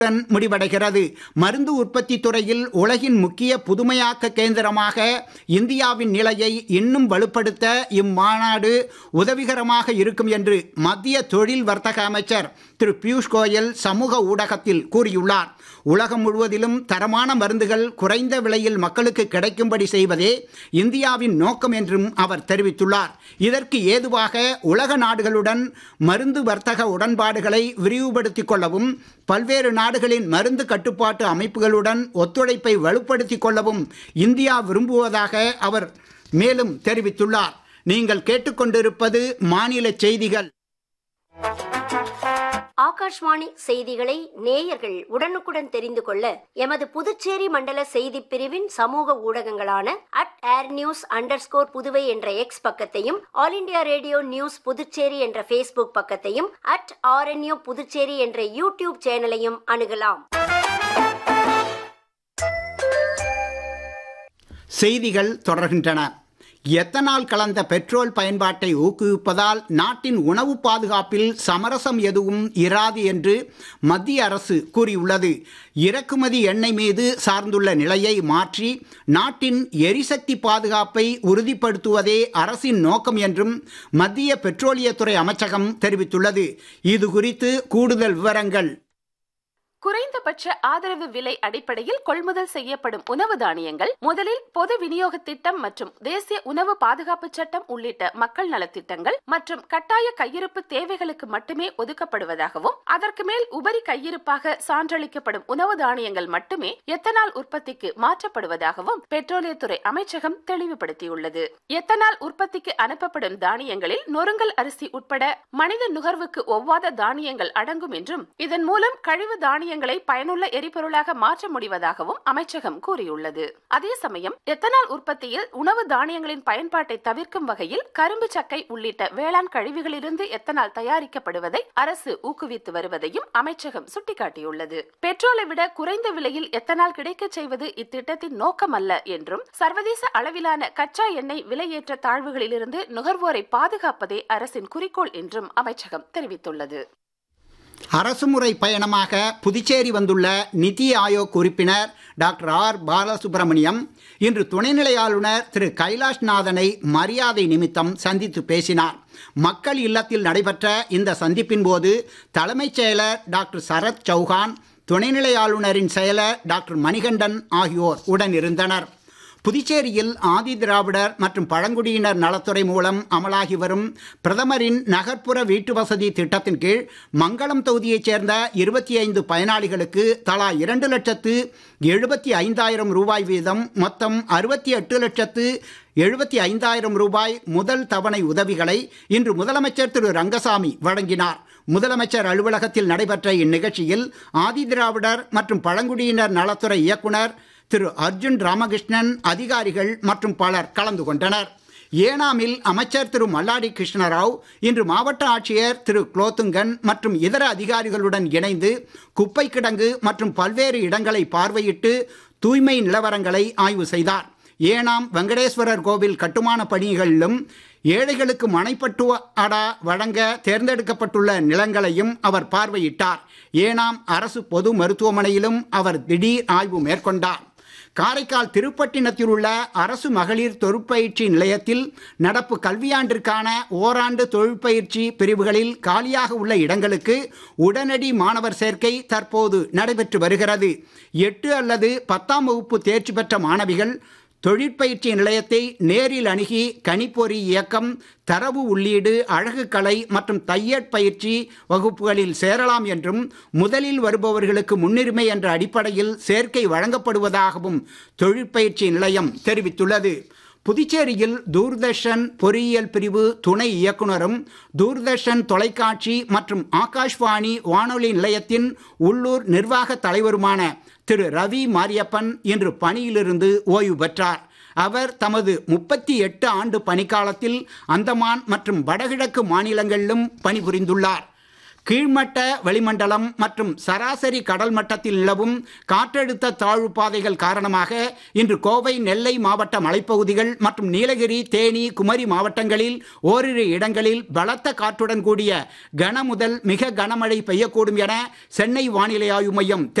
உடன் முடிவடைகிறது மருந்து உற்பத்தி துறையில் உலகின் முக்கிய புதுமையாக்க கேந்திரமாக இந்தியாவின் நிலையை இன்னும் வலுப்படுத்த இம்மாநாடு உதவிகரமாக இருக்கும் என்று மத்திய தொழில் வர்த்தக அமைச்சர் திரு பியூஷ் கோயல் சமூக ஊடகத்தில் கூறியுள்ளார் உலகம் முழுவதிலும் தரமான மருந்துகள் குறைந்த விலையில் மக்களுக்கு கிடைக்கும்படி செய்வதே இந்தியாவின் நோக்கம் என்றும் அவர் தெரிவித்துள்ளார் இதற்கு ஏதுவாக உலக நாடுகளுடன் மருந்து வர்த்தக உடன்பாடுகளை விரிவுபடுத்திக் கொள்ளவும் பல்வேறு நாடுகளின் மருந்து கட்டுப்பாட்டு அமைப்புகளுடன் ஒத்துழைப்பை வலுப்படுத்திக் கொள்ளவும் இந்தியா விரும்புவதாக அவர் மேலும் தெரிவித்துள்ளார் நீங்கள் கேட்டுக்கொண்டிருப்பது மாநில செய்திகள் ஆகாஷ்வாணி செய்திகளை நேயர்கள் உடனுக்குடன் தெரிந்து கொள்ள எமது புதுச்சேரி மண்டல செய்திப் பிரிவின் சமூக ஊடகங்களான at air news under Puduvai என்ற எக்ஸ் பக்கத்தையும் all India radio news Puducherry என்ற ஃபேஸ்புக் பக்கத்தையும் அட் ஆர்என்யூ புதுச்சேரி என்ற யூடியூப் சேனலையும் அணுகலாம் செய்திகள் தொடர்கின்றன எத்தனால் கலந்த பெட்ரோல் பயன்பாட்டை ஊக்குவிப்பதால் நாட்டின் உணவு பாதுகாப்பில் சமரசம் எதுவும் இராது என்று மத்திய அரசு கூறியுள்ளது இறக்குமதி எண்ணெய் மீது சார்ந்துள்ள நிலையை மாற்றி நாட்டின் எரிசக்தி பாதுகாப்பை உறுதிப்படுத்துவதே அரசின் நோக்கம் என்றும் மத்திய பெட்ரோலியத்துறை அமைச்சகம் தெரிவித்துள்ளது இது குறித்து கூடுதல் விவரங்கள் குறைந்தபட்ச ஆதரவு விலை அடிப்படையில் கொள்முதல் செய்யப்படும் உணவு தானியங்கள் முதலில் பொது விநியோக திட்டம் மற்றும் தேசிய உணவு பாதுகாப்பு சட்டம் உள்ளிட்ட மக்கள் நலத்திட்டங்கள் மற்றும் கட்டாய கையிருப்பு தேவைகளுக்கு மட்டுமே ஒதுக்கப்படுவதாகவும் அதற்கு மேல் உபரி கையிருப்பாக சான்றளிக்கப்படும் உணவு தானியங்கள் மட்டுமே எத்தனால் உற்பத்திக்கு மாற்றப்படுவதாகவும் பெட்ரோலியத்துறை அமைச்சகம் தெளிவுபடுத்தியுள்ளது எத்தனால் உற்பத்திக்கு அனுப்பப்படும் தானியங்களில் நொறுங்கல் அரிசி உட்பட மனித நுகர்வுக்கு ஒவ்வாத தானியங்கள் அடங்கும் என்றும் இதன் மூலம் கழிவு தானிய தானியங்களை பயனுள்ள எரிபொருளாக மாற்ற முடிவதாகவும் அமைச்சகம் கூறியுள்ளது அதே சமயம் எத்தனால் உற்பத்தியில் உணவு தானியங்களின் பயன்பாட்டை தவிர்க்கும் வகையில் கரும்பு சக்கை உள்ளிட்ட வேளாண் கழிவுகளிலிருந்து எத்தனால் தயாரிக்கப்படுவதை அரசு ஊக்குவித்து வருவதையும் அமைச்சகம் சுட்டிக்காட்டியுள்ளது பெட்ரோலை விட குறைந்த விலையில் எத்தனால் கிடைக்கச் செய்வது இத்திட்டத்தின் நோக்கம் அல்ல என்றும் சர்வதேச அளவிலான கச்சா எண்ணெய் விலையேற்ற தாழ்வுகளிலிருந்து நுகர்வோரை பாதுகாப்பதே அரசின் குறிக்கோள் என்றும் அமைச்சகம் தெரிவித்துள்ளது அரசுமுறை பயணமாக புதுச்சேரி வந்துள்ள நிதி ஆயோக் உறுப்பினர் டாக்டர் ஆர் பாலசுப்ரமணியம் இன்று துணைநிலை ஆளுநர் திரு கைலாஷ்நாதனை மரியாதை நிமித்தம் சந்தித்து பேசினார் மக்கள் இல்லத்தில் நடைபெற்ற இந்த சந்திப்பின் போது தலைமைச் செயலர் டாக்டர் சரத் சௌஹான் துணைநிலை ஆளுநரின் செயலர் டாக்டர் மணிகண்டன் ஆகியோர் உடன் இருந்தனர் புதுச்சேரியில் ஆதி திராவிடர் மற்றும் பழங்குடியினர் நலத்துறை மூலம் அமலாகி வரும் பிரதமரின் நகர்ப்புற வீட்டு வசதி திட்டத்தின் கீழ் மங்களம் தொகுதியைச் சேர்ந்த இருபத்தி ஐந்து பயனாளிகளுக்கு தலா இரண்டு லட்சத்து எழுபத்தி ஐந்தாயிரம் ரூபாய் வீதம் மொத்தம் அறுபத்தி எட்டு லட்சத்து எழுபத்தி ஐந்தாயிரம் ரூபாய் முதல் தவணை உதவிகளை இன்று முதலமைச்சர் திரு ரங்கசாமி வழங்கினார் முதலமைச்சர் அலுவலகத்தில் நடைபெற்ற இந்நிகழ்ச்சியில் ஆதி திராவிடர் மற்றும் பழங்குடியினர் நலத்துறை இயக்குனர் திரு அர்ஜுன் ராமகிருஷ்ணன் அதிகாரிகள் மற்றும் பலர் கலந்து கொண்டனர் ஏனாமில் அமைச்சர் திரு மல்லாடி கிருஷ்ணராவ் இன்று மாவட்ட ஆட்சியர் திரு குலோத்துங்கன் மற்றும் இதர அதிகாரிகளுடன் இணைந்து குப்பை கிடங்கு மற்றும் பல்வேறு இடங்களை பார்வையிட்டு தூய்மை நிலவரங்களை ஆய்வு செய்தார் ஏனாம் வெங்கடேஸ்வரர் கோவில் கட்டுமான பணிகளிலும் ஏழைகளுக்கு மனைப்பட்டு அடா வழங்க தேர்ந்தெடுக்கப்பட்டுள்ள நிலங்களையும் அவர் பார்வையிட்டார் ஏனாம் அரசு பொது மருத்துவமனையிலும் அவர் திடீர் ஆய்வு மேற்கொண்டார் காரைக்கால் திருப்பட்டினத்தில் உள்ள அரசு மகளிர் தொழிற்பயிற்சி நிலையத்தில் நடப்பு கல்வியாண்டிற்கான ஓராண்டு தொழிற்பயிற்சி பிரிவுகளில் காலியாக உள்ள இடங்களுக்கு உடனடி மாணவர் சேர்க்கை தற்போது நடைபெற்று வருகிறது எட்டு அல்லது பத்தாம் வகுப்பு தேர்ச்சி பெற்ற மாணவிகள் தொழிற்பயிற்சி நிலையத்தை நேரில் அணுகி கணிப்பொறி இயக்கம் தரவு உள்ளீடு அழகு கலை மற்றும் தையற் பயிற்சி வகுப்புகளில் சேரலாம் என்றும் முதலில் வருபவர்களுக்கு முன்னுரிமை என்ற அடிப்படையில் சேர்க்கை வழங்கப்படுவதாகவும் தொழிற்பயிற்சி நிலையம் தெரிவித்துள்ளது புதுச்சேரியில் தூர்தர்ஷன் பொறியியல் பிரிவு துணை இயக்குனரும் தூர்தர்ஷன் தொலைக்காட்சி மற்றும் ஆகாஷ்வாணி வானொலி நிலையத்தின் உள்ளூர் நிர்வாக தலைவருமான திரு ரவி மாரியப்பன் இன்று பணியிலிருந்து ஓய்வு பெற்றார் அவர் தமது முப்பத்தி எட்டு ஆண்டு பணிக்காலத்தில் அந்தமான் மற்றும் வடகிழக்கு மாநிலங்களிலும் பணிபுரிந்துள்ளார் கீழ்மட்ட வளிமண்டலம் மற்றும் சராசரி கடல் மட்டத்தில் நிலவும் காற்றழுத்த தாழ்வு பாதைகள் காரணமாக இன்று கோவை நெல்லை மாவட்ட மலைப்பகுதிகள் மற்றும் நீலகிரி தேனி குமரி மாவட்டங்களில் ஓரிரு இடங்களில் பலத்த காற்றுடன் கூடிய கன முதல் மிக கனமழை பெய்யக்கூடும் என சென்னை வானிலை ஆய்வு மையம்